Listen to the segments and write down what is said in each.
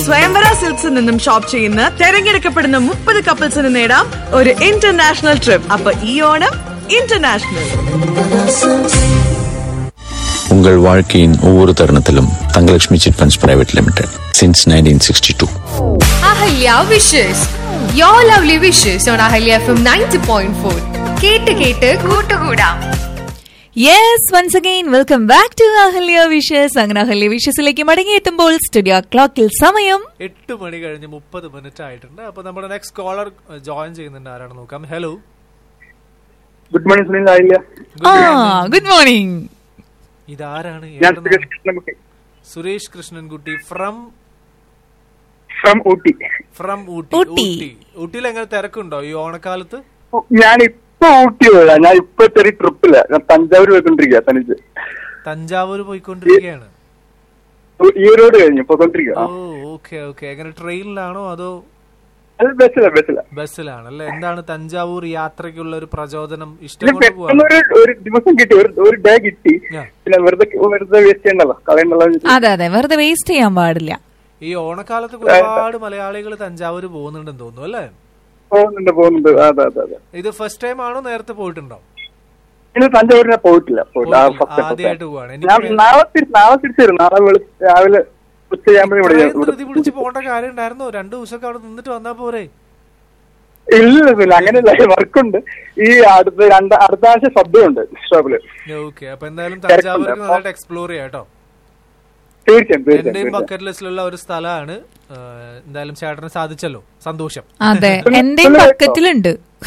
സ്വയംവര സിൽക്സിൽ നിന്നും ഷോപ്പ് ചെയ്യുന്ന തെരഞ്ഞെടുക്കപ്പെടുന്ന മുപ്പത് കപ്പിൾസിന് നേടാം ഒരു ഇന്റർനാഷണൽ ട്രിപ്പ് അപ്പൊ ഈ ഓണം ഇന്റർനാഷണൽ உங்கள் வாழ்க்கையின் ஒவ்வொரு தருணத்திலும் Thangalakshmi chit funds private limited since nineteen sixty two Ahalya wishes your lovely wishes on Ahalya F M ninety point four കേട്ട് കേട്ട് കൂട്ടുകൂടാം yes once again welcome back to Ahalya wishes അങ്ങനെ അഹല്യ വിഷസിലേക്ക് മടങ്ങിയെത്തുമ്പോൾ സ്റ്റുഡിയോ ക്ലോക്കിൽ സമയം എട്ട് മണി കഴിഞ്ഞ് മുപ്പത് മിനിറ്റ് ആയിട്ടുണ്ട് അപ്പൊ നമ്മുടെ നെക്സ്റ്റ് കോളർ ജോയിൻ ചെയ്യുന്നുണ്ട് ആരാണ് നോക്കാം ഹലോ ഗുഡ് മോർണിംഗ് സുനിൽ ആയില്ല ആ ഗുഡ് മോർണിംഗ് ഇതാരാണ് ഞാൻ എവിടുന്നാ? Suresh Krishnankutty Suresh Krishnankutty from from Ooty from Ooty Ooty. Ooty ഊട്ടിയിൽ എങ്ങനെ തിരക്കുണ്ടോ ഈ ഓണക്കാലത്ത് ഞാൻ ഇപ്പൊ ഊട്ടി പോയതാ ഞാൻ ഇപ്പൊ ചെറിയ ട്രിപ്പില്ല ഞാൻ തഞ്ചാവൂർ പോയിക്കൊണ്ടിരിക്കുക തനിച്ച് തഞ്ചാവൂർ പോയിക്കൊണ്ടിരിക്കുകയാണ് ഈ റോഡ് കഴിഞ്ഞു പോയിക്കൊണ്ടിരിക്കുക ഓ ഓക്കെ ഓക്കെ എങ്ങനെ ട്രെയിനിലാണോ അതോ അത് ബസ്സില ബസ്സില ബസ്സിലാണ് അല്ലെ എന്താണ് തഞ്ചാവൂർ യാത്രയ്ക്കുള്ള ഒരു പ്രചോദനം ഇഷ്ടം പിന്നെ കൊണ്ട് പെട്ടെന്ന് പോവാണ് ഒരു ഒരു ദിവസം കിട്ടി ഒരു ഒരു ഡേ കിട്ടി ആ. പിന്നെ വെറുതെ വെറുതെ വേസ്റ്റ് ചെയ്യണ്ടല്ലോ കളയണ്ടല്ലോ എന്ന് വെച്ചിട്ട്. അതെ അതെ വെറുതെ വേസ്റ്റ് ചെയ്യാൻ പാടില്ല ഈ ഓണക്കാലത്ത് ഒരുപാട് മലയാളികൾ തഞ്ചാവൂർ പോകുന്നുണ്ടെന്ന് തോന്നുന്നു അല്ലേ പോകുന്നുണ്ട് പോകുന്നുണ്ട് അതെ അതെ അതെ ഇത് ഫസ്റ്റ് ടൈം ആണോ നേരത്തെ പോയിട്ടുണ്ടോ ഇനി തഞ്ചാവൂരിനെ പോയിട്ടില്ല പോയിട്ടില്ല ആ, പോയിട്ടില്ല. first time, first ആദ്യമായിട്ട് time. പോവാണ്. ഞാൻ എനിക്ക് നാളെ തിരിച്ച് നാളെ തിരിച്ചു വരും നാളെ വെളു- രാവിലെ ഉച്ചയാകുമ്പോഴേ ഇവിടെ ഇത്രയും ഇവിടെ ധൃതി പിടിച്ച് പോകേണ്ട കാര്യം ഉണ്ടായിരുന്നോ രണ്ടു ദിവസമൊക്കെ അവിടെ നിന്നിട്ട് വന്നാ പോരെ ഇല്ല ഇല്ല അങ്ങനെയല്ല വർക്കുണ്ട് ഈ അടുത്ത രണ്ട് അടുത്ത ആഴ്ച ശബ്ദമുണ്ട് ഷോപ്പില് ഓക്കെ അപ്പൊ എന്തായാലും തിരക്കുണ്ട്. തഞ്ചാവൂർക്ക് നന്നായിട്ട് എക്സ്പ്ലോർ ചെയ്യാം കേട്ടോ തീർച്ചയായും തീർച്ചയായും എന്റെയും തീർച്ചയായും. ബക്കറ്റ് ലിസ്റ്റിലുള്ള ഒരു സ്ഥലമാണ് ആ, എന്തായാലും ചേട്ടന് സാധിച്ചല്ലോ സന്തോഷം അതെ എന്റെയും ബക്കറ്റിലുണ്ട്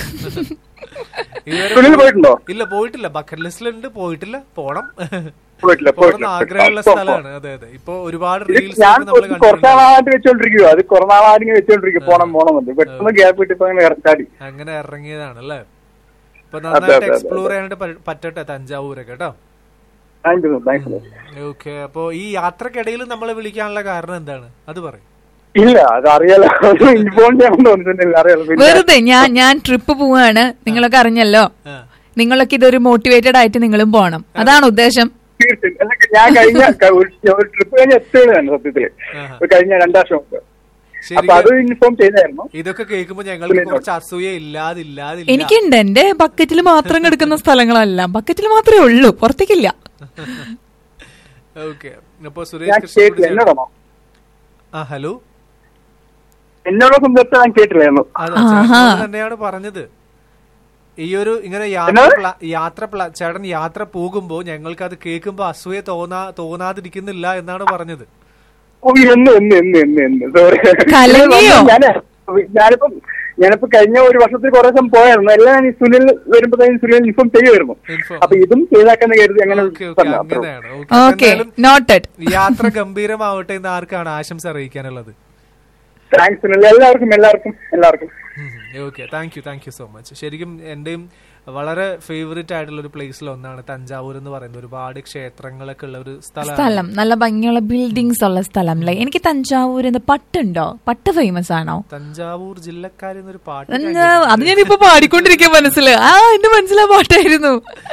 ഇതുവരെ സുനിൽ പോയി- പോയിട്ടുണ്ടോ? ഇല്ല പോയിട്ടില്ല ബക്കറ്റ് ലിസ്റ്റിലുണ്ട് പോയിട്ടില്ല പോണം പോയിട്ടില്ല പോകണം പോയിട്ടില്ല ആഗ്രഹമുള്ള പോ, പോ. സ്ഥലമാണ് അതെ അതെ ഇപ്പൊ ഒരുപാട് ഇത് റീൽസ് ഞാൻ നമ്മൾ കുറച്ച് കണ്ടിട്ടുണ്ട് നാളായിട്ട് വെച്ചോണ്ടിരിക്കുക അത് കുറെ നാളായിട്ട് വെച്ചോണ്ടിരിക്കും പോണം പോണം എന്ന് പെട്ടെന്ന് ഗ്യാപ്പ് കിട്ടിയപ്പോ അങ്ങനെ ചാടി അങ്ങനെ ഇറങ്ങിയതാണ് അല്ലേ ഇപ്പൊ അതെ, നന്നായിട്ട് അതെ, എക്സ്പ്ലോർ അതെ. ചെയ്യാനായിട്ട് പ- പറ്റട്ടെ തഞ്ചാവൂരൊക്കെ കേട്ടോ thank you thank you okay അപ്പൊ ഈ യാത്രക്കിടയിൽ നമ്മളെ വിളിക്കാനുള്ള കാരണം എന്താണ് അത് പറയും ഇല്ല അത് അറിയാലോ ഇൻഫോൺ ചെയ്യാൻ തോന്നിട്ടുണ്ടെങ്കിൽ അറിയാലോ പിന്നെ വെറുതെ ഞാൻ ഞാൻ ട്രിപ്പ് പോവാണ് നിങ്ങളൊക്കെ അറിഞ്ഞല്ലോ നിങ്ങളൊക്കെ ഇതൊരു മോട്ടിവേറ്റഡ് ആയിട്ട് നിങ്ങളും പോണം അതാണ് ഉദ്ദേശം തീർച്ചയായും അല്ല, ഞാൻ കഴിഞ്ഞ ക- ഒരു- ഒരു ട്രിപ്പ് കഴിഞ്ഞ എത്തുകയാണ് സത്യത്തില് ആഹാ. ഒരു കഴിഞ്ഞ രണ്ടാഴ്ച മുമ്പ് അപ്പൊ അത് ശരിക്കും ഇൻഫോം ചെയ്തായിരുന്നു ഇതൊക്കെ കേൾക്കുമ്പോ ഞങ്ങൾക്ക് കുറച്ച് അസൂയ ഇല്ലാതില്ലാതില്ല എനിക്കുണ്ട് എന്റെ ബക്കറ്റിൽ മാത്രം കിടക്കുന്ന സ്ഥലങ്ങളല്ല ബക്കറ്റിൽ മാത്രമേ ഉള്ളൂ പുറത്തേക്കില്ല ഓക്കെ അപ്പൊ ഞാൻ സുരേഷ് കൃഷ്ണൻ കേട്ടില്ല എന്നോടാണോ ആ ഹലോ എന്നോട് സംബന്ധിച്ച് ഞാൻ കേട്ടില്ലായിരുന്നു അതെ ആഹാ. ചേട്ടനോട് തന്നെയാണ് പറഞ്ഞത് ഈ ഒരു ഇങ്ങനെ യാത്ര എന്നാ? പ്ല- യാത്ര പ്ല- ചേട്ടൻ യാത്ര പോകുമ്പോ ഞങ്ങൾക്ക് അത് കേൾക്കുമ്പോ അസൂയ തോന്നാ തോന്നാതിരിക്കുന്നില്ല എന്നാണ് പറഞ്ഞത് ഓ, എന്ന് എന്ന് എന്ന് എന്ന് എന്ന് സോറി കലങ്ങിയോ? ഞാൻ ഞാനിപ്പം ഞാനിപ്പോ കഴിഞ്ഞ ഒരു വർഷത്തിൽ കുറെ ദിവസം പോയായിരുന്നു എല്ലാം ഞാൻ ഈ സുനിൽ വരുമ്പോഴത്തേക്കും സുനിൽ ഇൻഫോം ചെയ്യുമായിരുന്നു Inform. അപ്പൊ ഇതും ചെയ്താക്കാന്ന് കരുതി അങ്ങനെ ഓക്കെ ഓക്കെ പറഞ്ഞു അത്രേ ഉള്ളൂ. അങ്ങനെയാണ് ഓക്കെ. അപ്പൊ ഓക്കെ എന്തായാലും നോട്ടഡ് യാത്ര ഗംഭീരമാവട്ടെ എന്ന് ആർക്കാണ് ആശംസ അറിയിക്കാനുള്ളത് താങ്ക്സ് സുനിൽ എല്ലാവർക്കും എല്ലാവർക്കും എല്ലാവർക്കും okay thank you thank you so much ശരിക്കും എന്റെയും വളരെ ഫേവറേറ്റ് ആയിട്ടുള്ള ഒരു പ്ലേസിൽ ഒന്നാണ് തഞ്ചാവൂർ എന്ന് പറയുന്നത് ഒരുപാട് ക്ഷേത്രങ്ങളൊക്കെ ഉള്ള ഒരു സ്ഥലമാണ് സ്ഥലം നല്ല ഭംഗിയുള്ള ബിൽഡിങ്സ് ഉള്ള സ്ഥലം അല്ലേ എനിക്ക് തഞ്ചാവൂരിന്ന് പട്ടുണ്ടോ പട്ട് ഫേമസ് ആണോ തഞ്ചാവൂർ ജില്ലക്കാരി എന്നൊരു പാട്ട് ഞാൻ എന്നാ, അത് ഞാനിപ്പോ പാടിക്കൊണ്ടിരിക്കാൻ മനസ്സില് ആ എന്റെ മനസ്സിലാ പാട്ടായിരുന്നു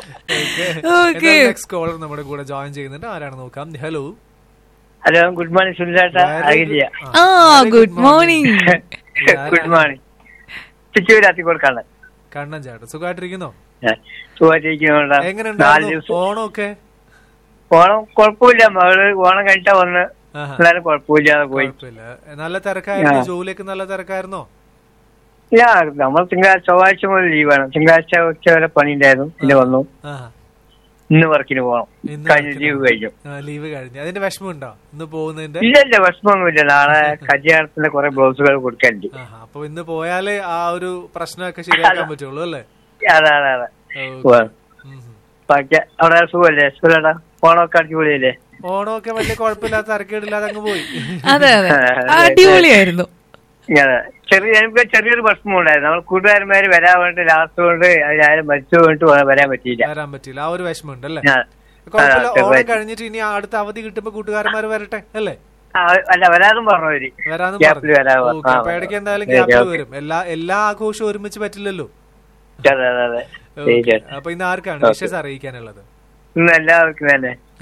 ഓക്കെ നെക്സ്റ്റ് കോളർ നമ്മുടെ കൂടെ ജോയിൻ ചെയ്യുന്നുണ്ട് ആരാണ് നോക്കാം ഹലോ ഹലോ ഗുഡ് മോർണിംഗ് സുനിലേട്ട അഖിലിയ ആ ഗുഡ് മോർണിംഗ് ഗുഡ് മോർണിംഗ് ചുറ്റൂരാത്തി കൊടുക്കാണ് കണ്ണൻ ചേട്ടൻ സുഖമായിട്ടിരിക്കുന്നോ സുഖമായിട്ടിരിക്കുന്നുണ്ട് നാല് എങ്ങനെയുണ്ടായിരുന്നു ദിവസം ഓണമൊക്കെ ഓണം കുഴപ്പമില്ല മകള് ഓണം കഴിഞ്ഞിട്ടാ വന്ന് ആഹാ. എല്ലാരും കുഴപ്പമില്ലാതെ പോയി കുഴപ്പമില്ല നല്ല തിരക്കായിരുന്നു ആ. ജോലിയൊക്കെ നല്ല തിരക്കായിരുന്നോ ഇല്ല നമ്മൾ തിങ്കളാഴ്ച ചൊവ്വാഴ്ച മുതൽ ലീവാണ് തിങ്കളാഴ്ച ഉച്ച വരെ പണി ഉണ്ടായിരുന്നു പിന്നെ വന്നു ആഹാ. ഇന്ന് വർക്കിന് പോകണം ഇന്ന് കഴിഞ്ഞ working ലീവ് ആണ്. കഴിഞ്ഞു ആ, ലീവ് കഴിഞ്ഞു അതിന്റെ വിഷമമുണ്ടോ ഇന്ന് പോകുന്നതിന്റെ ഇല്ല ഇല്ല വിഷമമൊന്നുമില്ല നാളെ കല്യാണത്തിന്റെ കുറെ ബ്ലൗസുകൾ കൊടുക്കാനുണ്ട് ആഹാ. അപ്പൊ ഇന്ന് പോയാലേ ആ ഒരു പ്രശ്നമൊക്കെ ശരിയാക്കാൻ പറ്റുള്ളൂ അല്ലേ അതെ അതെ അതെ ഓക്കേ. പോവാം. ഉം, ഉം. ബാക്കി അവിടെ സുഖമല്ലേ സുഖേട്ടാ ഓണമൊക്കെ അടിപൊളിയല്ലേ ഓണമൊക്കെ വലിയ കുഴപ്പമില്ലാത്ത തിരക്കേടില്ലാതെ അങ്ങ് പോയി അതെ അതെ അടിപൊളിയായിരുന്നു ഇങ്ങനെ ചെറിയ എനിക്ക് ചെറിയൊരു പ്രശ്നം ഉണ്ടായിരുന്നു നമ്മൾ കൂട്ടുകാരന്മാര് വരാൻ വേണ്ടി ലാസ്റ്റ് കൊണ്ട് അതിലാരും മരിച്ചു വേണ്ടിട്ട് വരാൻ പറ്റിയില്ല വരാൻ പറ്റില്ല ആ ഒരു വിഷമമുണ്ട് അല്ലേ ഞാൻ കുഴപ്പമില്ല ആ, ഓണം ചെറുതായിട്ട്. കഴിഞ്ഞിട്ട് ഇനി അടുത്ത അവധി കിട്ടുമ്പോ കൂട്ടുകാരന്മാർ വരട്ടെ അല്ലേ ആ, അല്ല വരാതും പറഞ്ഞവര് വരാന്ന് ഗ്യാപ്പിൽ വരാൻ പറഞ്ഞു പറഞ്ഞു. ഓക്കെ ആ, അപ്പൊ ഇടയ്ക്ക് എന്തായാലും ശരി, ഗ്യാപ്പിൽ ഓക്കെ. വരും എല്ലാ എല്ലാ ആഘോഷവും ഒരുമിച്ച് പറ്റില്ലല്ലോ അതെ അതെ അതെ ഓക്കേ. ശരി. അപ്പൊ ഇന്ന് ആർക്കാണ് ഓക്കെ. വിഷസ് അറിയിക്കാനുള്ളത് ഇന്ന് എല്ലാവർക്കും തന്നെ ആ.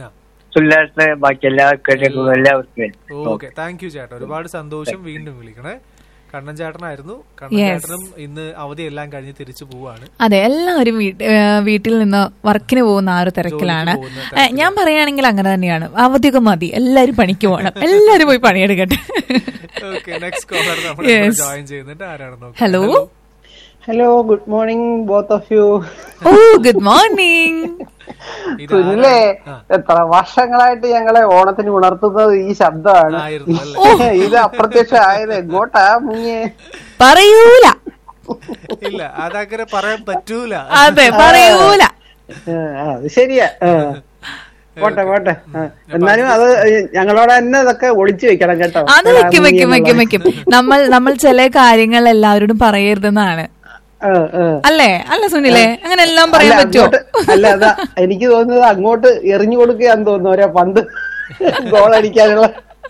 സുല്ലാട്ട് ബാക്കി എല്ലാ കേട്ടേക്കും എല്ലാവർക്കും ഓക്കെ താങ്ക് യു ചേട്ടാ ഒരുപാട് സന്തോഷം വീണ്ടും വിളിക്കണേ കണ്ണൻ ചേട്ടനായിരുന്നു കണ്ണൻ Yes. ചേട്ടനും ഇന്ന് അവധി എല്ലാം കഴിഞ്ഞ് തിരിച്ചു പോവാണ് അതെ എല്ലാവരും വീട്ട്- ഏഹ് വീട്ടിൽ നിന്ന് വർക്കിന് പോകുന്ന ആ ഒരു തിരക്കിലാണ് പോകുന്ന ഏഹ് ഞാൻ പറയുകയാണെങ്കിൽ അങ്ങനെ തന്നെയാണ് അവധിയൊക്കെ മതി എല്ലാവരും പണിക്ക് പോകണം എല്ലാവരും പോയി പണിയെടുക്കട്ടെ ഓക്കെ നെക്സ്റ്റ് കോളർ നമ്മൾ Yes. ജോയിൻ ചെയ്യുന്നുണ്ട് ആരാണ് നോക്കാം hello hello good morning both of you ഓ ഗുഡ് മോർണിംഗ് സുനിലേ എത്ര വർഷങ്ങളായിട്ട് ഞങ്ങളെ ഓണത്തിന് ഉണർത്തുന്നത് ഈ ശബ്ദമാണ് ആയിരുന്നു അല്ലേ ഇത് അപ്രത്യക്ഷം ആയത് എങ്ങോട്ടാ മുങ്ങിയേ പറയൂല ഇല്ല അതങ്ങനെ പറയാൻ പറ്റൂല അതെ പറയൂല ആ, അത് ശരിയാ ആ. പോട്ടെ പോട്ടെ ആ. എന്നാലും അത് ഞങ്ങളോട് തന്നെ ഇതൊക്കെ ഒളിച്ചു വെക്കണം കേട്ടോ അത് വെക്കും വെക്കും വെക്കും വെക്കും നമ്മൾ നമ്മൾ ചില കാര്യങ്ങൾ എല്ലാവരോടും പറയരുതെന്നാണ് ആ, ആ. അല്ലേ അല്ല സുനിലേ അങ്ങനെ എല്ലാം പറയാൻ അല്ല, പറ്റുമോ അങ്ങോട്ട് അല്ല അതാ എനിക്ക് തോന്നുന്നത് അങ്ങോട്ട് എറിഞ്ഞു കൊടുക്കുകയാന്ന് തോന്നുന്നു ഓരോ പന്ത് ഗോൾ അടിക്കാനുള്ള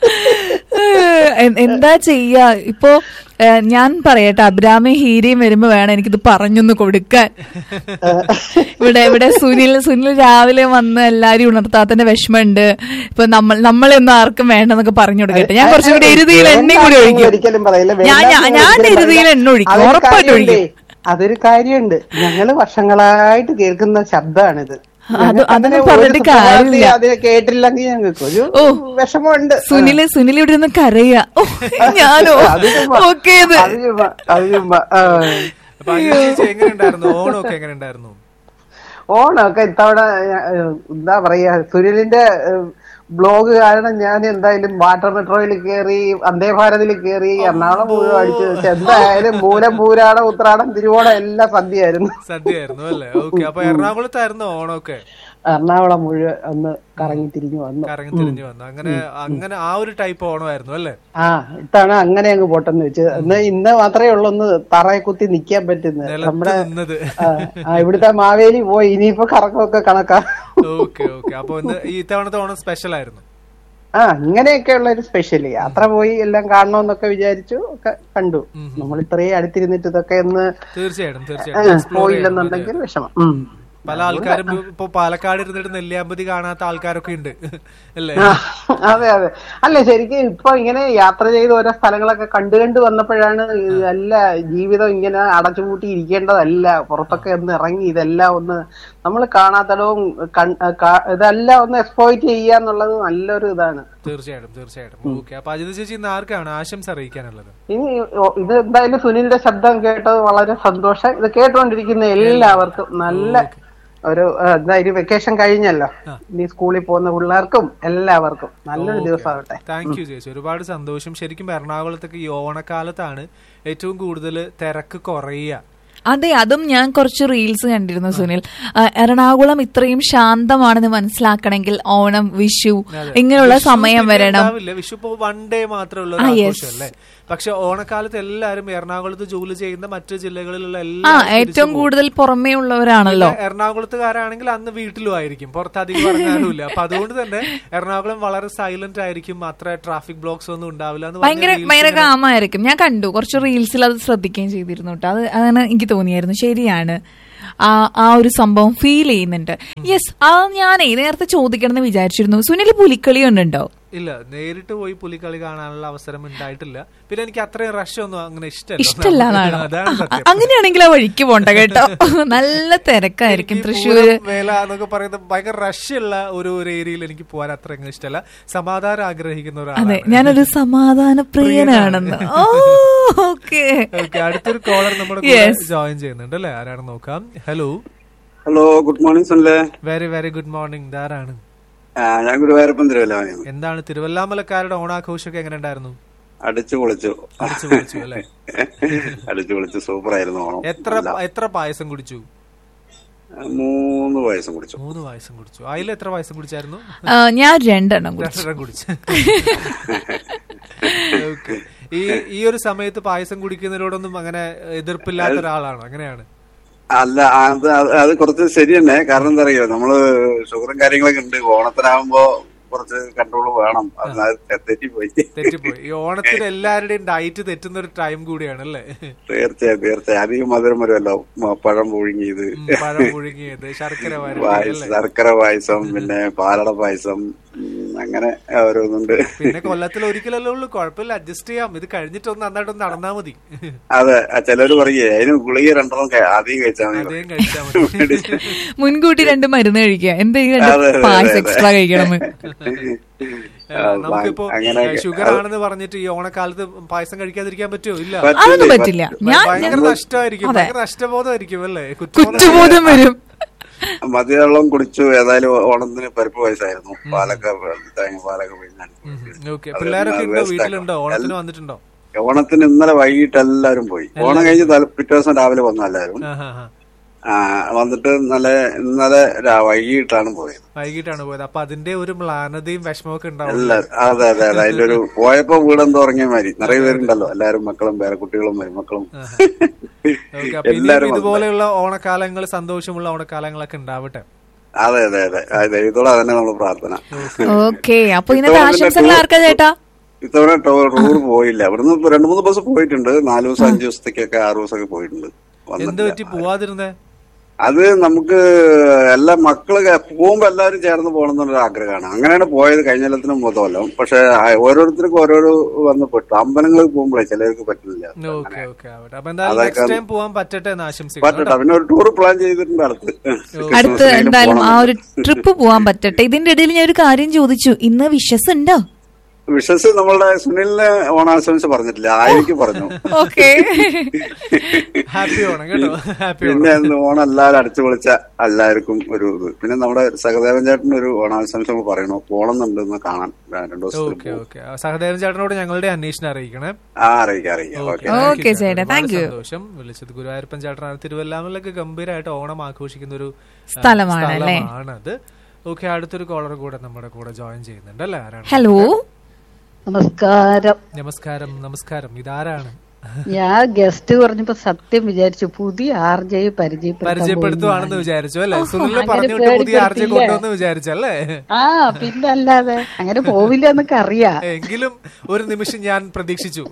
എ- എന്താ ചെയ്യാ ഇപ്പോ ഏ, ഞാൻ പറയട്ടെ അബ്രാമയും ഹീരയും വരുമ്പോ വേണം എനിക്കിത് പറഞ്ഞൊന്ന് കൊടുക്കാൻ ഇവിടെ ഇവിടെ സുനിൽ സുനിൽ രാവിലെ വന്ന് എല്ലാരും ഉണർത്താത്തന്റെ വിഷമമുണ്ട് ഇപ്പൊ നമ്മൾ നമ്മളൊന്നും ആർക്കും വേണ്ടെന്നൊക്കെ പറഞ്ഞു കൊടുക്കട്ടെ ഞാൻ കുറച്ചും കൂടി എരുതിയിൽ എണ്ണയും കൂടി വേണ്ടാന്ന് ഒഴിക്കും ഒരിക്കലും പറയില്ല ഞാൻ ഞാൻ വേണ്ടാന്ന് ഞാൻ ഒരിക്കലും എരുതിയിൽ പറയില്ല. എണ്ണ ഒഴിക്കും അതൊരു ഉറപ്പായിട്ട് കാര്യമുണ്ടേ. ഒഴിക്കും അതൊരു കാര്യമുണ്ട് ഞങ്ങള് വർഷങ്ങളായിട്ട് കേൾക്കുന്ന ശബ്ദമാണിത് അത് ഞങ്ങൾക്ക് അതൊന്നും അങ്ങനെ പറഞ്ഞിട്ട് ഒരു സുപ്രഭാതത്തിൽ കാര്യമില്ല. അത് കേട്ടില്ലെങ്കിൽ ഞങ്ങൾക്ക് ഒരു ഓ. വിഷമമുണ്ട് സുനില് സുനിൽ ഇവിടെ നിന്ന് കരയാ ഓ, ഞാനോ അത് ചുമ്മാ. ഓക്കെ ഇത് അത് ചുമ്മാ, അത് ചുമ്മാ. ആ. അപ്പൊ അഞ്ജലി ചേച്ചി എങ്ങനെ ഉണ്ടായിരുന്നു ഓണമൊക്കെ എങ്ങനെ ഉണ്ടായിരുന്നു ഓണമൊക്കെ ഇത്തവണ ഏഹ്, എന്താ പറയാ സുനിലിന്റെ ബ്ലോഗ് കാരണം ഞാൻ എന്തായാലും വാട്ടർ മെട്രോയിൽ കയറി വന്ദേ ഭാരതിൽ കയറി എറണാകുളം മുഴുവൻ അടിച്ചു വെച്ച് എന്തായാലും മൂലം പൂരാടം ഉത്രാടം തിരുവോണം എല്ലാം സദ്യയായിരുന്നു സദ്യയായിരുന്നു അല്ലേ ഓക്കെ അപ്പൊ എറണാകുളത്തായിരുന്നു ഓണമൊക്കെ എറണാകുളം മുഴുവൻ ഒന്ന് കറങ്ങി തിരിഞ്ഞു വന്നു കറങ്ങി തിരിഞ്ഞു വന്നു അങ്ങനെ അങ്ങനെ ആ ഒരു ടൈപ്പ് ഓണമായിരുന്നു അല്ലേ ആ ഇത്തവണ അങ്ങനെ അങ്ങ് പോട്ടെന്ന് വെച്ച് എന്നാ ഇന്ന് മാത്രമേ ഉള്ളൂ ഒന്ന് തറയെ കുത്തി നിക്കാൻ പറ്റുന്നത് നിലത്ത് നമ്മുടെ നിന്നത് ആ, ആ, ഇവിടുത്തെ മാവേലി പോയി ഇനിയിപ്പോ കറക്കമൊക്കെ കണക്കാ ഓക്കെ ഓക്കെ അപ്പൊ ഇന്ന് ഈ തവണത്തെ ഓണം സ്പെഷ്യൽ ആയിരുന്നു ആ ഇങ്ങനെയൊക്കെയുള്ള ഒരു സ്പെഷ്യൽ യാത്ര പോയി എല്ലാം കാണണമെന്നൊക്കെ വിചാരിച്ചു ഒക്കെ കണ്ടു നമ്മൾ ഇത്രയും അടുത്തിരുന്നിട്ട് ഇതൊക്കെ ഒന്ന് തീർച്ചയായിട്ടും ആ, തീർച്ചയായിട്ടും explore പോയില്ലെന്നുണ്ടെങ്കിൽ ചെയ്യണം. വിഷമം ഉം. പല ആൾക്കാരും ഇപ്പൊ പാലക്കാട് ഇരുന്നിട്ട് നെല്ലിയാമ്പതി കാണാത്ത ആൾക്കാരൊക്കെ ഉണ്ട് അല്ലേ ആ, അതെ അതെ അല്ല ശരിക്കും ഇപ്പൊ ഇങ്ങനെ യാത്ര ചെയ്ത് ഓരോ സ്ഥലങ്ങളൊക്കെ കണ്ടു കണ്ടു വന്നപ്പോഴാണ് ഇതല്ല ജീവിതം ഇങ്ങനെ അടച്ചുപൂട്ടി ഇരിക്കേണ്ടതല്ല പുറത്തൊക്കെ ഒന്ന് ഇറങ്ങി ഇതെല്ലാം ഒന്ന് നമ്മൾ കാണാത്തടവും കൺ- കാ- ഇതെല്ലാം ഒന്ന് എക്സ്പ്ലോയിറ്റ് ചെയ്യുക എന്നുള്ളത് നല്ലൊരു ഇതാണ് തീർച്ചയായിട്ടും തീർച്ചയായിട്ടും ഓക്കെ അപ്പൊ അജിത് ചേച്ചി ഇന്ന് ആർക്കാണ് ആശംസ അറിയിക്കാനുള്ളത് ഇനി ഓ- ഇത് എന്തായാലും സുനിലിന്റെ ശബ്ദം കേട്ടത് വളരെ സന്തോഷം ഇത് കേട്ടുകൊണ്ടിരിക്കുന്ന എല്ലാവർക്കും നല്ല ഒരു ആ, എന്തായാലും വെക്കേഷൻ കഴിഞ്ഞല്ലോ ഇനി സ്കൂളിൽ പോകുന്ന പിള്ളേർക്കും എല്ലാവർക്കും നല്ലൊരു ദിവസമാവട്ടെ താങ്ക് യു ചേച്ചി ഒരുപാട് സന്തോഷം ശരിക്കും എറണാകുളത്തൊക്കെ ഈ ഓണക്കാലത്താണ് ഏറ്റവും കൂടുതൽ തിരക്ക് കുറയുക അതെ അതും ഞാൻ കുറച്ച് റീൽസ് കണ്ടിരുന്നു സുനിൽ ആ, എറണാകുളം ഇത്രയും ശാന്തമാണെന്ന് മനസ്സിലാക്കണമെങ്കിൽ ഓണം വിഷു ഇങ്ങനെയുള്ള വിഷു സമയം പിന്നെ വരണം ഉണ്ടാവില്ല. വിഷു ഇപ്പോ വൺ ഡേ മാത്രമുള്ള ഒരു ആ, yes. ആഘോഷം അല്ലേ പക്ഷെ ഓണക്കാലത്ത് എല്ലാവരും എറണാകുളത്ത് ജോലി ചെയ്യുന്ന മറ്റു ജില്ലകളിലുള്ള ആ എല്ലാവരും തിരിച്ചു ഏറ്റവും പോകും. കൂടുതൽ പുറമേ ഉള്ളവരാണല്ലോ പിന്നെ എറണാകുളത്തുകാരാണെങ്കിൽ അന്ന് വീട്ടിലും ആയിരിക്കും പുറത്തധികം ഇറങ്ങാനുമില്ല അപ്പൊ അതുകൊണ്ട് തന്നെ എറണാകുളം വളരെ സൈലന്റ് ആയിരിക്കും അത്ര ട്രാഫിക് ബ്ലോക്സ് ഒന്നും ഉണ്ടാവില്ല എന്ന് പറഞ്ഞ് ഭയങ്കര reels ഭയങ്കര ഇങ്ങനെ- കാമായിരിക്കും ഞാൻ കണ്ടു കുറച്ച് റീൽസിൽ അത് ശ്രദ്ധിക്കുകയും ചെയ്തിരുന്നു കേട്ടോ അത് അങ്ങനെ എനിക്ക് തോന്നിയായിരുന്നു ശരിയാണ് ആ ആ ഒരു സംഭവം ഫീൽ ചെയ്യുന്നുണ്ട് യെസ് ആ ഞാനേ നേരത്തെ ചോദിക്കണം എന്ന് വിചാരിച്ചിരുന്നു സുനിൽ പുലിക്കളി ഉണ്ടോ ഇല്ല നേരിട്ട് പോയി പുലിക്കളി കാണാനുള്ള അവസരം ഉണ്ടായിട്ടില്ല പിന്നെ എനിക്ക് അത്രയും റഷ് ഒന്നും അങ്ങനെ ഇഷ്ടമല്ല ഇഷ്ടല്ല എന്നാണോ അതാണ് സത്യം അങ്ങനെയാണെങ്കിൽ ആ വഴിക്ക് പോണ്ട കേട്ടോ നല്ല തിരക്കായിരിക്കും എനിക്ക് തൃശ്ശൂര് പൂരം വേല എന്നൊക്കെ പറയുന്നത് ഭയങ്കര റഷ് ഉള്ള ഒരു ഒരു ഏരിയയിൽ എനിക്ക് പോകാൻ അത്ര അങ്ങ് ഇഷ്ടമല്ല സമാധാനം ആഗ്രഹിക്കുന്ന അതെ ഒരാളാണ് ഞാനൊരു സമാധാന പ്രിയനാണെന്ന് ഓ ഓക്കെ ഓക്കെ അടുത്തൊരു കോളർ നമ്മുടെ Yes. ജോയിൻ ചെയ്യുന്നുണ്ട് അല്ലേ ആരാണെന്ന് നോക്കാം ഹലോ ഹലോ ഗുഡ് മോർണിംഗ് സുനിലെ വെരി വെരി ഗുഡ് മോർണിംഗ് ഇതാരാണ് ആ, ഞാൻ ഗുരുവായൂരപ്പൻ തിരുവല്ലാമയാണ് എന്താണ് തിരുവല്ലാമലക്കാരുടെ ഓണാഘോഷമൊക്കെ എങ്ങനെ ഉണ്ടായിരുന്നു അടിച്ചു പൊളിച്ചു അടിച്ചു പൊളിച്ചു അല്ലേ അടിച്ചു പൊളിച്ചു സൂപ്പർ ആയിരുന്നു ഓണം എത്ര എത്ര പായസം കുടിച്ചു മൂന്ന് വയസ്സും കുടിച്ചു മൂന്ന് പായസം കുടിച്ചു അതിൽ എത്ര പായസം കുടിച്ചായിരുന്നു ആ, ഞാൻ രണ്ടെണ്ണം കുടിച്ചു രണ്ടെണ്ണം കുടിച്ചു ഓക്കെ ഈ ഈ ഒരു സമയത്ത് പായസം കുടിക്കുന്നതിനോടൊന്നും അങ്ങനെ എതിർപ്പില്ലാത്ത ഒരാളാണ് അങ്ങനെയാണ് അല്ല അത് അത് അത് കുറച്ച് ശരി തന്നെ കാരണം എന്താ അറിയോ നമ്മള് ഷുഗറും കാര്യങ്ങളൊക്കെ ഉണ്ട് ഓണത്തിനാവുമ്പോ കുറച്ച് കൺട്രോൾ വേണം അത് തെറ്റിപ്പോയി തെറ്റിപ്പോയി ഈ ഓണത്തിന് എല്ലാവരുടെയും ഡയറ്റ് തെറ്റുന്ന ഒരു ടൈം കൂടിയാണ് അല്ലേ തീർച്ചയായും തീർച്ചയായും അധികം മധുരം വരുമല്ലോ മ- പഴം പുഴുങ്ങിയത് ഉം, പഴം പുഴുങ്ങിയത് ശർക്കര വരട്ടി പായസം അല്ലേ ശർക്കര പായസം പിന്നെ പാലട പായസം ഉം, അങ്ങനെ ഓരോന്നുണ്ട് പിന്നെ കൊല്ലത്തിൽ ഒരിക്കലല്ലേ ഉള്ളൂ കുഴപ്പമില്ല അഡ്ജസ്റ്റ് ചെയ്യാം ഇത് കഴിഞ്ഞിട്ടൊന്ന് നന്നായിട്ടൊന്ന് നടന്നാ മതി അതെ ആ, ചിലര് പറയേ അതിന് ഗുളിക രണ്ടെണ്ണം ക- ആദ്യം കഴിച്ചാൽ മതി അതേം കഴിച്ചാൽ മതി മുൻകൂട്ടി രണ്ട് മരുന്ന് കഴിക്കുക എന്തെങ്കിലും അതെ, രണ്ട് അതെ, പായസം അതെ. എക്സ്ട്രാ കഴിക്കണം ആ, നമുക്കിപ്പോ അങ്ങനെ ഷുഗർ ആണെന്ന് പറഞ്ഞിട്ട് ഈ ഓണക്കാലത്ത് പായസം കഴിക്കാതിരിക്കാൻ പറ്റുമോ ഇല്ല പറ്റില്ല, അതൊന്നും പറ്റില്ല ഞാൻ ഭയങ്കര ഞാൻ- നഷ്ടമായിരിക്കും അതെ. ഭയങ്കര നഷ്ടബോധമായിരിക്കും അല്ലേ കുറ്റബോധം കുറ്റബോധം വരും മതിവെള്ളം കുടിച്ചു ഏതായാലും ഓണത്തിന് പരിപ്പ് പായസമായിരുന്നു പാലൊക്കെ തേങ്ങ പാലൊക്കെ പിഴിഞ്ഞടിച്ചു. ഓക്കെ അത് പിള്ളേരൊക്കെ അത് ഉണ്ടോ waste വീട്ടിലുണ്ടോ ആക്കും. ഓണത്തിന് വന്നിട്ടുണ്ടോ ഓണത്തിന് ഇന്നലെ വൈകിട്ട് എല്ലാരും പോയി ഓണം കഴിഞ്ഞ് തല- പിറ്റേ ദിവസം രാവിലെ വന്നു എല്ലാരും ആഹാ, ആഹാ. ആ വന്നിട്ട് ഇന്നലെ ഇന്നലെ രാ- വൈകിട്ടാണ് പോയത് വൈകിട്ടാണ് പോയത് അപ്പൊ അതിന്റെ ഒരു മ്ലാനതയും വിഷമമൊക്കെ ഉണ്ടാവും എല്ലാ അതെ അതെ അതെ അതിന്റെ ഒരു പോയപ്പോ വീടെന്തോ ഉറങ്ങിയ മാതിരി നിറയെ പേരുണ്ടല്ലോ എല്ലാരും മക്കളും പേരക്കുട്ടികളും മരുമക്കളും ഓക്കെ അപ്പൊ ഇനിയും എല്ലാരും വന്നു. ഇതുപോലെയുള്ള ഓണക്കാലങ്ങൾ സന്തോഷമുള്ള ഓണക്കാലങ്ങളൊക്കെ ഉണ്ടാവട്ടെ അതെ അതെ അതെ അതെ ഇതോടെ തന്നെ നമ്മൾ പ്രാർത്ഥന ഓക്കെ അപ്പൊ ഇന്നത്തെ ആശംസകൾ ആർക്കാ ചേട്ടാ ഇത്തവണ ടൂർ പോയില്ല ഇവിടുന്ന് ഇപ്പൊ രണ്ടു മൂന്ന് ബസ് പോയിട്ടുണ്ട് നാല് ദിവസം അഞ്ചു ദിവസത്തേക്കൊക്കെ ആറു ദിവസമൊക്കെ പോയിട്ടുണ്ട് എന്ത് വന്നിട്ടില്ല. പറ്റി പോവാതിരുന്നേ അത് നമുക്ക് എല്ലാ മക്കള് പോകുമ്പോ എല്ലാവരും ചേർന്ന് പോകണം എന്നൊരു ആഗ്രഹമാണ് അങ്ങനെയാണ് പോയത് കഴിഞ്ഞ കൊല്ലത്തിനും മുതലോ പക്ഷെ ഓരോരുത്തർക്കും ഓരോരോ വന്ന് പെട്ടു അമ്പലങ്ങളിൽ പോകുമ്പോഴേ ചിലർക്ക് പറ്റില്ല ഓക്കെ ഓക്കെ ആവട്ടെ അപ്പൊ എന്തായാലും അതൊക്കെ നെക്സ്റ്റ് ടൈം പോവാൻ പറ്റട്ടെ എന്ന് ആശംസിക്കുന്നു പറ്റട്ടെ പിന്നെ ഒരു ടൂർ പ്ലാൻ ചെയ്തിട്ടുണ്ട് അടുത്ത് അടുത്ത് എന്തായാലും ആ ഒരു ട്രിപ്പ് പോവാൻ പറ്റട്ടെ ഇതിന്റെ ഇടയിൽ ഞാൻ ഒരു കാര്യം ചോദിച്ചു ഇന്ന് വിശ്വസ് ഉണ്ടോ വിശ്വസ് നമ്മളുടെ സുനിലിന് ഓണാശംസ പറഞ്ഞിട്ടില്ല ആയിരിക്കും പറഞ്ഞു ഓക്കെ ഹാപ്പി ഓണം കേട്ടോ ഹാപ്പി ഓണം പിന്നെ ഇന്ന് ഓണം എല്ലാവരും അടിച്ചു പൊളിച്ച എല്ലാവർക്കും ഒരു ഇത് പിന്നെ നമ്മുടെ സഹദേവൻ ചേട്ടന് ഒരു ഓണാശംസ പറയണു പോണമെന്നുണ്ടെന്ന് കാണാൻ രണ്ടു ദിവസത്തിൽ ഓക്കെ ഓക്കെ സഹദേവൻ ചേട്ടനോട് ഞങ്ങളുടെ അന്വേഷണം അറിയിക്കണേ ആ അറിയിക്കാം അറിയിക്കാം ഓക്കെ Okay, ചേട്ടാ, thank you. സന്തോഷം വിളിച്ചത് ഗുരുവായൂരപ്പൻ ചേട്ടനാണ് തിരുവല്ലാമലൊക്കെ ഗംഭീരമായിട്ട് ഓണം ആഘോഷിക്കുന്ന ഒരു ആ, സ്ഥലമാണ് അല്ലേ? സ്ഥലമാണത് ഓക്കെ അടുത്തൊരു കോളർ കൂടെ നമ്മുടെ കൂടെ ജോയിൻ ചെയ്യുന്നുണ്ട് അല്ലേ ആരാണ് ഹലോ നമസ്കാരം നമസ്കാരം നമസ്കാരം ഇതാരാണ് ഞാൻ ഗസ്റ്റ് പറഞ്ഞപ്പോ സത്യം വിചാരിച്ചു പുതിയ ആർ ജെ പരിചയപ്പെടുത്താൻ പരിചയപ്പെടുത്തുവാണെന്ന് പോകുന്നതാണ്. വിചാരിച്ചു അല്ലേ ഓഹോ, സുനിലിനെ അങ്ങനെ പറഞ്ഞു വിട്ട് പുതിയ ആർജെ പേടിപ്പെടുത്തില്ലേ? കൊണ്ടുവന്ന് വിചാരിച്ചല്ലേ ആ പിന്നെ അല്ലാതെ അങ്ങനെ പോവില്ല എന്നൊക്കെ അറിയാം എങ്കിലും ഒരു നിമിഷം ഞാൻ പ്രതീക്ഷിച്ചു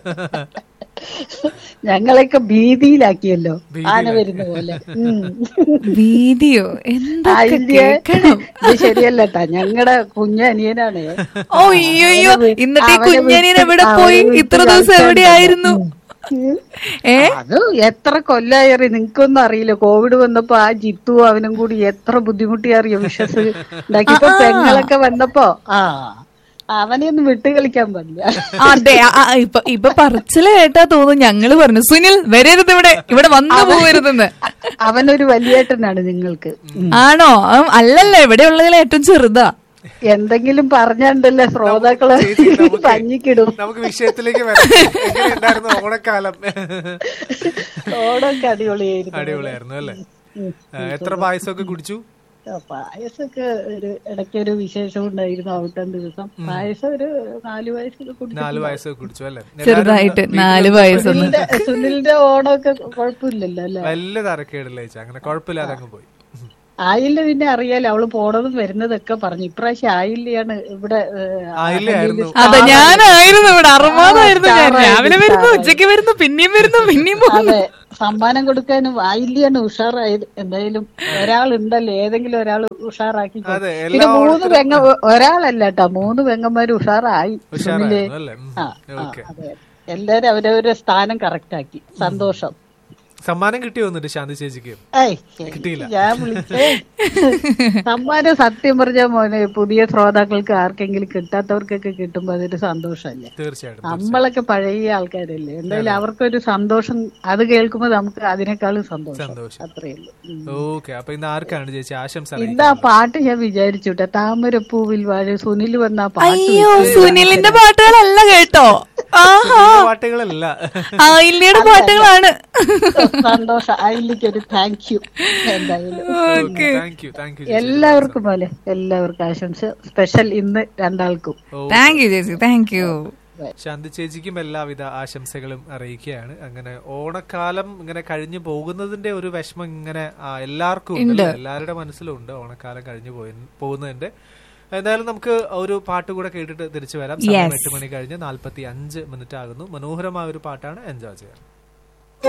ഞങ്ങളെയൊക്കെ ഭീതിയിലാക്കിയല്ലോ ഭീതിയിലാക്കി. ആന വരുന്ന പോലെ ഉം. വീഡിയോ എന്തൊക്കെ ആയില്ലേ? കേൾക്കണം ഇത് ശരിയല്ലട്ടാ ഞങ്ങളുടെ കുഞ്ഞനിയനാണ് ഓ അയ്യോ ഇന്നത്തെ ഈ അവനെ കുഞ്ഞനിയൻ വിട്ട് എവിടെ പോയി അവനെ വിട്ട് ഇത്ര ദിവസം കളിക്കാൻ എവിടെയായിരുന്നു ഉം. ഏ അത് എത്ര കൊല്ലായറി നിങ്ങൾക്കൊന്നും അറിയില്ല കോവിഡ് വന്നപ്പോ ആ ജിത്തു അവനും കൂടി എത്ര ബുദ്ധിമുട്ടി അറിയോ വിശ്വസ് ഉണ്ടാക്കിയപ്പോ പെങ്ങളൊക്കെ വന്നപ്പോ ആ അവനെ ഒന്നും വിട്ട് കളിക്കാൻ പാടില്ല അതെ ആ, ആ, ഇപ്പൊ ഇപ്പൊ പറച്ചില് കേട്ടാ തോന്നുന്നു ഞങ്ങള് പറഞ്ഞു സുനിൽ വരരുത് ഇവിടെ ഇവിടെ വന്നു പോകരുതെന്ന് അവനൊരു വലിയേട്ടനാണ് നിങ്ങൾക്ക് ഉം. ആണോ ആ, അല്ലല്ല ഇവിടെ ഉള്ളതിൽ ഏറ്റവും ചെറുതാ എന്തെങ്കിലും പറഞ്ഞാണ്ടല്ലേ ശ്രോതാക്കളെ ചേച്ചി, നമുക്ക് പഞ്ഞിക്കിടും നമുക്ക് വിഷയത്തിലേക്ക് വരാം എങ്ങനെയുണ്ടായിരുന്നു ഓണക്കാലം ഓടൊക്കെ അടിപൊളിയായിരുന്നു അടിപൊളിയായിരുന്നു അല്ലേ ആ, എത്ര പായസമൊക്കെ കുടിച്ചു ആ, പായസമൊക്കെ ഒരു ഇടയ്ക്കൊരു വിശേഷം ഉണ്ടായിരുന്നു ഔട്ടം ദിവസം പായസം ഒരു നാല് വയസ്സൊക്കെ നാല് കുടിച്ചു വയസ്സൊക്കെ കുടിച്ചു അല്ലേ ചെറുതായിട്ട് എല്ലാവരും നാല് വീട്ടില് വയസ്സൊന്നും സുനിലിന്റെ സുനിലിന്റെ ഓണമൊക്കെ കുഴപ്പമില്ലല്ലോ അല്ലെ വലിയ തരക്കേടില്ല ചേച്ചി അങ്ങനെ കുഴപ്പമില്ലാതെ അങ്ങ് പോയി ആയില്ല പിന്നെ അറിയാലോ അവള് പോണതും വരുന്നതൊക്കെ പറഞ്ഞു ഇപ്രാവശ്യം ആയില്ലയാണ് ഇവിടെ ഏഹ്, ആയില്ലയായിരുന്നു. അഹല്യയിൽ അതെ star ഞാനായിരുന്നു ഇവിടെ അറുപതായിരുന്നു ഞാൻ star രാവിലെ ആയിരുന്നു, വരുന്നു star ഉച്ചയ്ക്ക് വരുന്നു പിന്നെയും വരുന്നു പിന്നെയും പോകുന്നു അതെ സമ്മാനം കൊടുക്കാനും ആയില്യാണ് ഉഷാറായത് എന്തായാലും ഒരാളുണ്ടല്ലോ ഏതെങ്കിലും ഒരാൾ ഉഷാറാക്കി കൊടുക്കും. അതെ, പിന്നെ എല്ലാ മൂന്ന് ഓണത്തിനും- പെങ്ങ ഒരാളല്ല കേട്ടോ മൂന്ന് പെങ്ങന്മാര് ഉഷാറായി സുനില് ഉഷാറായിരുന്നു അല്ലേ ഉം. ആ ആ, ഓക്കെ അതെ എല്ലാരും അവരവരുടെ സ്ഥാനം കറക്റ്റ് ആക്കി സന്തോഷം സമ്മാനം കിട്ടി വന്നിട്ട് ശാന്തി ചേച്ചിക്ക് ഏയ് കിട്ടിയില്ല. ഞാൻ വിളിച്ചേ സമ്മാനം സത്യം പറഞ്ഞ മോനെ പുതിയ ശ്രോതാക്കൾക്ക് ആർക്കെങ്കിലും കിട്ടാത്തവർക്കൊക്കെ കിട്ടുമ്പോ അതൊരു സന്തോഷമല്ലേ തീർച്ചയായിട്ടും നമ്മളൊക്കെ പഴയ ആൾക്കാരല്ലേ എന്തായാലും അവർക്കൊരു സന്തോഷം അത് കേൾക്കുമ്പോ നമുക്ക് അതിനേക്കാളും സന്തോഷം സന്തോഷം. അത്രേ ഉള്ളൂ ഉം. ഓക്കെ അപ്പൊ ഇന്ന് ആർക്കാണ് ചേച്ചി ആശംസ ഇന്ന് ആ പാട്ട് ഞാൻ വിചാരിച്ചു കേട്ടോ താമരപ്പൂവിൽ വാഴ സുനിൽ വന്ന ആ പാട്ട് അയ്യോ സുനിലിന്റെ പാട്ടുകളല്ല കേട്ടോ ആഹാ പാട്ടുകളല്ല ആയില്ലയുടെ പാട്ടുകളാണ് സന്തോഷം അതിലേക്ക് ഒരു താങ്ക് യു എന്തായാലും okay thank you thank you എല്ലാവർക്കും പോലെ എല്ലാവർക്കും ആശംസ സ്പെഷ്യൽ ഇന്ന് രണ്ടാൾക്കും താങ്ക് യു ചേച്ചി താങ്ക് യു ശാന്തി ചേച്ചിക്കും എല്ലാവിധ ആശംസകളും അറിയിക്കുകയാണ് അങ്ങനെ ഓണക്കാലം ഇങ്ങനെ കഴിഞ്ഞു പോകുന്നതിന്റെ ഒരു വിഷമം ഇങ്ങനെ ആ, എല്ലാവർക്കും ഉണ്ട് അല്ലേ? എല്ലാവരുടെ മനസ്സിലും ഉണ്ട് ഓണക്കാലം കഴിഞ്ഞു പോയി പോകുന്നതിന്റെ എന്തായാലും നമുക്ക് ഒരു പാട്ട് കൂടെ കേട്ടിട്ട് തിരിച്ചു വരാം സമയം Yes. എട്ട് മണി കഴിഞ്ഞ് നാല്പത്തി അഞ്ച് മിനിറ്റ് ആകുന്നു മനോഹരമായ ഒരു പാട്ടാണ് എൻജോയ് ചെയ്യാം